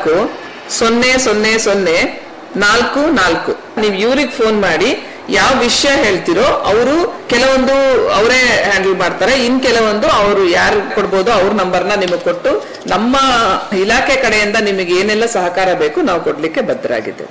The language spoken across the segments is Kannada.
ನಾಲ್ಕು ಸೊನ್ನೆ ಸೊನ್ನೆ ಸೊನ್ನೆ ನಾಲ್ಕು ನಾಲ್ಕು ನೀವು ಇವ್ರಿಗೆ ಫೋನ್ ಮಾಡಿ ಯಾವ ವಿಷಯ ಹೇಳ್ತಿರೋ ಅವರು ಕೆಲವೊಂದು ಅವರೇ ಹ್ಯಾಂಡಲ್ ಮಾಡ್ತಾರೆ ಇನ್ ಕೆಲವೊಂದು ಅವರು ಯಾರು ಕೊಡ್ಬೋದು ಅವ್ರ ನಂಬರ್ನ ನಿಮಗೆ ಕೊಟ್ಟು ನಮ್ಮ ಇಲಾಖೆ ಕಡೆಯಿಂದ ನಿಮಗೆ ಏನೆಲ್ಲ ಸಹಕಾರ ಬೇಕು ನಾವು ಕೊಡ್ಲಿಕ್ಕೆ ಬದ್ಧರಾಗಿದ್ದೇವೆ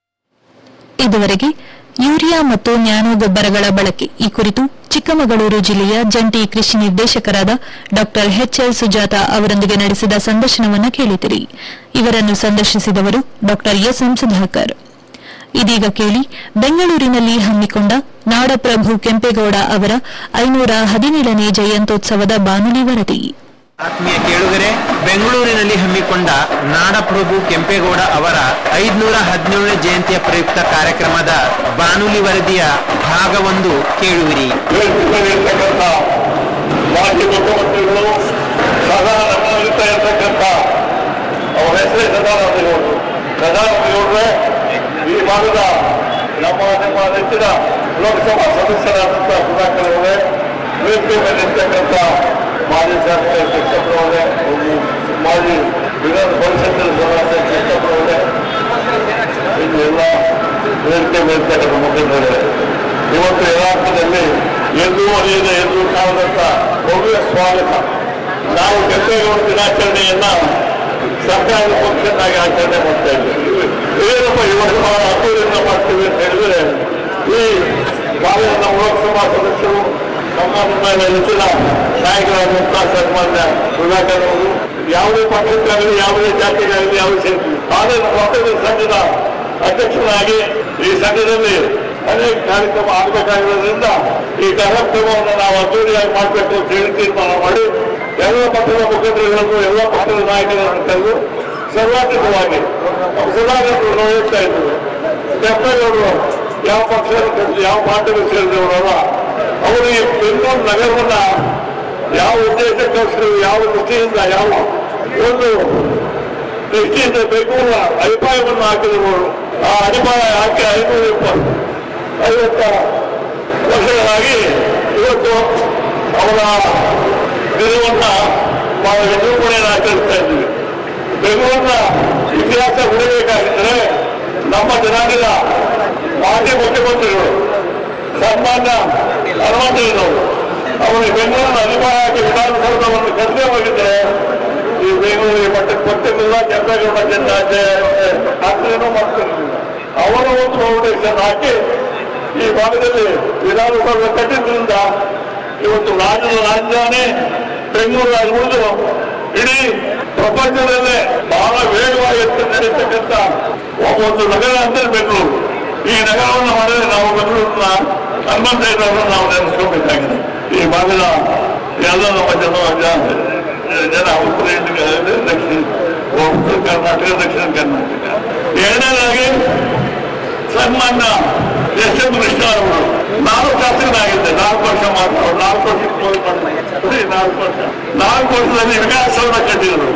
ಇದುವರೆಗೆ ಯೂರಿಯಾ ಮತ್ತು ನ್ಯಾನೋ ಗೊಬ್ಬರಗಳ ಬಳಕೆ ಈ ಕುರಿತು ಚಿಕ್ಕಮಗಳೂರು ಜಿಲ್ಲೆಯ ಜಂಟಿ ಕೃಷಿ ನಿರ್ದೇಶಕರಾದ ಡಾ ಎಚ್ಎಲ್ ಸುಜಾತ ಅವರೊಂದಿಗೆ ನಡೆಸಿದ ಸಂದರ್ಶನವನ್ನು ಕೇಳಿದಿರಿ ಇವರನ್ನು ಸಂದರ್ಶಿಸಿದವರು ಡಾ ಎಸ್ಎಂ ಸುಧಾಕರ್ ಇದೀಗ ಕೇಳಿ ಬೆಂಗಳೂರಿನಲ್ಲಿ ಹಮ್ಮಿಕೊಂಡ ನಾಡಪ್ರಭು ಕೆಂಪೇಗೌಡ ಅವರ ಐನೂರ ಹದಿನೇಳನೇ ಜಯಂತ್ಯೋತ್ಸವದ ಬಾನುಲಿ ವರದಿ ಆತ್ಮೀಯ ಕೇಳುಗರೆ ಬೆಂಗಳೂರಿನಲ್ಲಿ ಹಮ್ಮಿಕೊಂಡ ನಾಡಪ್ರಭು ಕೆಂಪೇಗೌಡ ಅವರ ಐದ್ನೂರ ಹದಿನೇಳನೇ ಜಯಂತಿಯ ಪ್ರಯುಕ್ತ ಕಾರ್ಯಕ್ರಮದ ಬಾನುಲಿ ವರದಿಯ ಭಾಗವೊಂದು ಕೇಳುವಿರಿ ಇರ್ತಕ್ಕಂಥ ಮಾಜಿ ಮುಖ್ಯಮಂತ್ರಿಗಳು ಸದಾ ನಮ್ಮಲ್ಲಿರ್ತಾ ಇರ್ತಕ್ಕಂಥ ಅವರ ಹೆಸರೇ ಸದಾನಂದಗೌಡರು ಸದಾನಂದಗೌಡ್ರೆ ಈ ಭಾಗದ ನಮ್ಮ ನಿಮ್ಮ ನೆಚ್ಚಿನ ಲೋಕಸಭಾ ಸದಸ್ಯರಾದಂಥ ಸುಧಾಕರ್ ಅವರೇ ವೇದಿಕೆ ಮೇಲೆ ಇರ್ತಕ್ಕಂಥ ಮಾಜಿ ಶಾಸಕ ಕೃಷ್ಣಪ್ಪ ಅವರೇ ಒಂದು ಮಾಜಿ ವಿಧಾನ ಪರಿಷತ್ತಿನ ಸದಸ್ಯ ಕೃಷ್ಣಪ್ಪ ಅವರೇ ಇನ್ನು ಎಲ್ಲ ವೇದಿಕೆ ಮೇಲೆ ಇರ್ತಕ್ಕಂಥ ಮುಖಂಡರೇ ಇವತ್ತು ಯಥಾರ್ಥದಲ್ಲಿ ಎಂದೂ ಅರಿಯದ ಎಂದೂ ಕಾಣದಂತ ಭವ್ಯ ಸ್ವಾಗತ ನಾವು ಕೆಂಪೇಗೌಡ ದಿನಾಚರಣೆಯನ್ನ ಸರ್ಕಾರದ ಪಕ್ಷನಾಗಿ ಆಚರಣೆ ಮಾಡ್ತಾ ಇದ್ದೇವೆ ಏನಪ್ಪ ಇವತ್ತು ಬಹಳ ಅದ್ದೂರಿಯಿಂದ ಮಾಡ್ತೀವಿ ಅಂತ ಹೇಳಿದ್ರೆ ಈ ಭಾಗದ ನಮ್ಮ ಲೋಕಸಭಾ ಸದಸ್ಯರು ನಮ್ಮ ನಿಮ್ಮ ನೆಚ್ಚಿನ ನಾಯಕರಾದಂಥ ಸನ್ಮಾನ್ಯ ಸುಧಾಕರ್ ಅವರು ಯಾವುದೇ ಪಕ್ಷಕ್ಕಾಗಲಿ ಯಾವುದೇ ಜಾತಿಗಾಗಲಿ ಯಾವುದೇ ಸೇರ್ತೀವಿ ಆದರೆ ನಮ್ಮ ಒಕ್ಕಲಿಗರ ಸಂಘದ ಅಧ್ಯಕ್ಷನಾಗಿ ಈ ಸಂಘದಲ್ಲಿ ಅನೇಕ ಕಾರ್ಯಕ್ರಮ ಆಗಬೇಕಾಗಿರೋದ್ರಿಂದ ಈ ಕಾರ್ಯಕ್ರಮವನ್ನು ನಾವು ಅದ್ದೂರಿಯಾಗಿ ಮಾಡಬೇಕು ಅಂತ ಹೇಳಿ ತೀರ್ಮಾನ ಮಾಡಿ ಎಲ್ಲ ಪಕ್ಷದ ಮುಖಂಡರುಗಳನ್ನು ಎಲ್ಲ ಪಕ್ಷದ ನಾಯಕರನ್ನು ಕರೆದು ಸರ್ವಾಧಿಕವಾಗಿ ಸುಧಾಕರ್ ಹೇಳ್ತಾ ಇದ್ದೇವೆ ಕೆಂಪೇಗೌಡರು ಯಾವ ಪಕ್ಷ ಯಾವ ಪಾರ್ಟಿಗೆ ಸೇರಿದವರಲ್ಲ ಅವರು ಈ ಬೆಂಗಳೂರು ನಗರವನ್ನ ಯಾವ ಉದ್ದೇಶಕ್ಕೋಸ್ಕರ ಯಾವ ದೃಷ್ಟಿಯಿಂದ ಯಾವ ಒಂದು ದೃಷ್ಟಿಯಿಂದ ಬೆಂಗಳೂರ ಅಡಿಪಾಯವನ್ನು ಹಾಕಿದವರು ಆ ಅಡಿಪಾಯ ಹಾಕಿ ಐನೂರ ಇಪ್ಪತ್ತು ಐವತ್ತ ವರ್ಷಗಳಾಗಿ ಇವತ್ತು ಅವರ ದಿನವನ್ನ ಬಹಳ ವಿಜೃಂಭಣೆಯನ್ನು ಆಚರಿಸ್ತಾ ಇದ್ದೀವಿ ಬೆಂಗಳೂರಿನ ಇತಿಹಾಸ ಉಳಿಬೇಕಾಗಿದ್ದರೆ ನಮ್ಮ ಜನಾಂಗದ ಮಾಜಿ ಮುಖ್ಯಮಂತ್ರಿಗಳು ಸನ್ಮಾನ್ಯ ಹನುಮಂತಯ್ಯನವರು ಅವರು ಬೆಂಗಳೂರಿನ ಅನಿವಾರ್ಯ ಹಾಕಿ ವಿಧಾನಸೌಧವನ್ನು ಕಟ್ಟದೆ ಹೋಗಿದ್ದರೆ ಈ ಬೆಂಗಳೂರಿಗೆ ಮಟ್ಟಕ್ಕೆ ಬರ್ತಿರ್ಲಿಲ್ಲ ಕೆಂಪೇಗೌಡ ಜನ ಹಾಕ್ತೇನೋ ಮಾಡ್ತಿರ್ಲಿಲ್ಲ ಅವರ ಒಂದು ಫೌಂಡೇಶನ್ ಹಾಕಿ ಈ ಭಾಗದಲ್ಲಿ ವಿಧಾನಸೌಧ ಕಟ್ಟಿದ್ರಿಂದ ಇವತ್ತು ರಾಜ್ಯದ ರಾಜಧಾನಿ ಬೆಂಗಳೂರಾಗಿ ಉಳಿದು ಇಡೀ ಪ್ರಪಂಚದಲ್ಲೇ ಬಹಳ ವೇಗವಾಗಿ ಎತ್ತು ನಡೀತಕ್ಕಂಥ ಒಂದು ನಗರ ಅಂದ್ರೆ ಬೆಂಗಳೂರು ಈ ನಗರವನ್ನು ಮಾಡಿದ್ರೆ ನಾವು ಬೆಂಗಳೂರಿನ ಹನುಮಂತಯ್ಯನವರನ್ನು ನಾವು ನೆನೆಸ್ಕೋಬೇಕಾಗಿದೆ ಈ ಭಾಗದ ಎಲ್ಲ ನಮ್ಮ ಜನ ಜನ- ಜನ ಉತ್ತರ ಇಂಡಿಯಾ ದಕ್ಷಿಣ ಉತ್ತರ ಕರ್ನಾಟಕ ದಕ್ಷಿಣ ಕರ್ನಾಟಕ ಎರಡನೇದಾಗಿ ಸನ್ಮಾನ್ಯ ಎಸ್ ಎಂ ಕೃಷ್ಣ ಅವರು ನಾನು ಶಾಸಕನಾಗಿದ್ದೆ ನಾಲ್ಕು ವರ್ಷ ಮಾತ್ರ ನಾಲ್ಕು ವರ್ಷ close ಮಾಡಿದ್ದೆ. ನಾಲ್ಕು ವರ್ಷ ನಾಲ್ಕು ವರ್ಷದಲ್ಲಿ ವಿಕಾಸವನ್ನ ಕಟ್ಟಿದ್ರು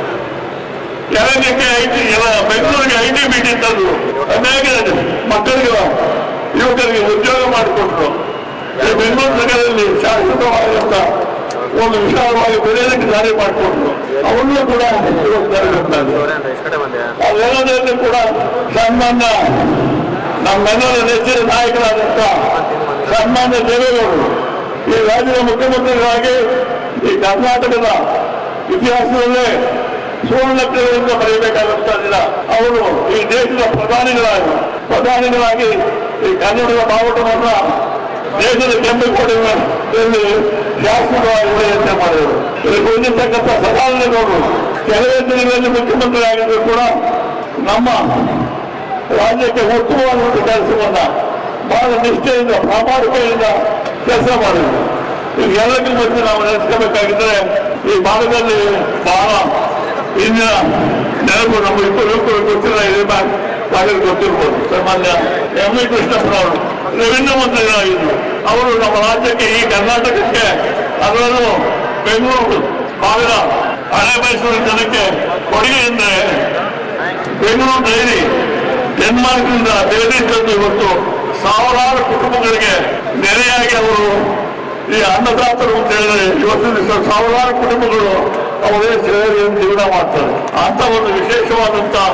ಎರಡಕ್ಕೆ ಐ ಟಿ ಎಲ್ಲ ಬೆಂಗಳೂರಿಗೆ ಐ ಟಿ ಮೀಟಿಂಗ್ ತಂದ್ರು ಅನೇಕ ಮಕ್ಕಳಿಗೆ ಯುವಕರಿಗೆ ಉದ್ಯೋಗ ಮಾಡಿಕೊಟ್ರು ಈ ಬೆಂಗಳೂರು ನಗರದಲ್ಲಿ ಶಾಶ್ವತವಾದಂತ ಒಂದು ವಿಶಾಲವಾಗಿ ಬೆಳೆಯೋದಕ್ಕೆ ದಾರಿ ಮಾಡಿಕೊಟ್ರು ಅವನ್ನೂ ಕೂಡ ಇವತ್ತು ನೆರವೇರ್ತಾ ಇದ್ದಾರೆ. ಅದೆಲ್ಲದರಲ್ಲೂ ಕೂಡ ಸನ್ಮಾನ್ಯ ನಮ್ಮೆಲ್ಲರ ನೆಚ್ಚಿನ ನಾಯಕರಾದಂಥ ಸನ್ಮಾನ್ಯ ದೇವೇಗೌಡರು ಈ ರಾಜ್ಯದ ಮುಖ್ಯಮಂತ್ರಿಗಳಾಗಿ ಈ ಕರ್ನಾಟಕದ ಇತಿಹಾಸದಲ್ಲೇ ಸುವರ್ಣಕ್ಷರದಿಂದ ಬರೆಯಬೇಕಾದಂತ ದಿನ ಅವರು ಈ ದೇಶದ ಪ್ರಧಾನಿಗಳಾಗಿ ಪ್ರಧಾನಿಗಳಾಗಿ ಈ ಕನ್ನಡದ ಬಾವುಟವನ್ನ ದೇಶದ ಕೆಂಪೇಗೌಡರಲ್ಲಿ ಶಾಸಕವಾಗಿ ಉಳಿಯುವಂತೆ ಮಾಡಿದರು ಇದಕ್ಕೆ ಹೊಂದಿರ್ತಕ್ಕಂಥ ಸದಾನಂದಗೌಡರು ಕೆಲವೇ ದಿನಗಳಲ್ಲಿ ಮುಖ್ಯಮಂತ್ರಿ ಆಗಿದ್ರು ಕೂಡ ನಮ್ಮ ರಾಜ್ಯಕ್ಕೆ ಉತ್ತಮವಾದಂಥ ಕೆಲಸವನ್ನ ಬಹಳ ನಿಷ್ಠೆಯಿಂದ ಪ್ರಾಮಾಣಿಕೆಯಿಂದ ಕೆಲಸ ಮಾಡಿದ್ರು ಈಗ ಎಲ್ಲರಿಗೂ ಮಧ್ಯೆ ನಾವು ನೆನೆಸ್ಕೋಬೇಕಾಗಿದ್ರೆ ಈ ಭಾಗದಲ್ಲಿ ಬಹಳ ಇಂದಿನ ನೆನಪು ನಮ್ಮ ಇಬ್ಬರು ಯುವಕರು ಗೊತ್ತಿಲ್ಲ ಇದೆ ಭಾಗದಲ್ಲಿ ಗೊತ್ತಿರ್ಬೋದು ಸಾಮಾನ್ಯ ಎಂ ವಿ ಕೃಷ್ಣಪ್ಪನವರು ರೆವಿನ್ಯೂ ಮಂತ್ರಿಗಳಾಗಿದ್ರು ಅವರು ನಮ್ಮ ರಾಜ್ಯಕ್ಕೆ ಈ ಕರ್ನಾಟಕಕ್ಕೆ ಅದರಲ್ಲೂ ಬೆಂಗಳೂರು ಭಾಗದ ಹಳೆ ಮೈಸೂರು ಜನಕ್ಕೆ ಕೊಡುಗೆ ಎಂದರೆ ಬೆಂಗಳೂರು ಡೈರಿ ಡೆನ್ಮಾರ್ಕ್ನಿಂದ ಡೈರಿ ತಂದು ಇವತ್ತು ಸಾವಿರಾರು ಕುಟುಂಬಗಳಿಗೆ ನೆರೆಯಾಗಿ ಅವರು ಈ ಅನ್ನದಾತರು ಅಂತ ಹೇಳಿದ್ರೆ ಇವತ್ತು ದಿವಸ ಸಾವಿರಾರು ಕುಟುಂಬಗಳು ಅವರೇ ಸೇರಿ ಜೀವನ ಮಾಡ್ತಾರೆ ಅಂತ ಒಂದು ವಿಶೇಷವಾದಂತ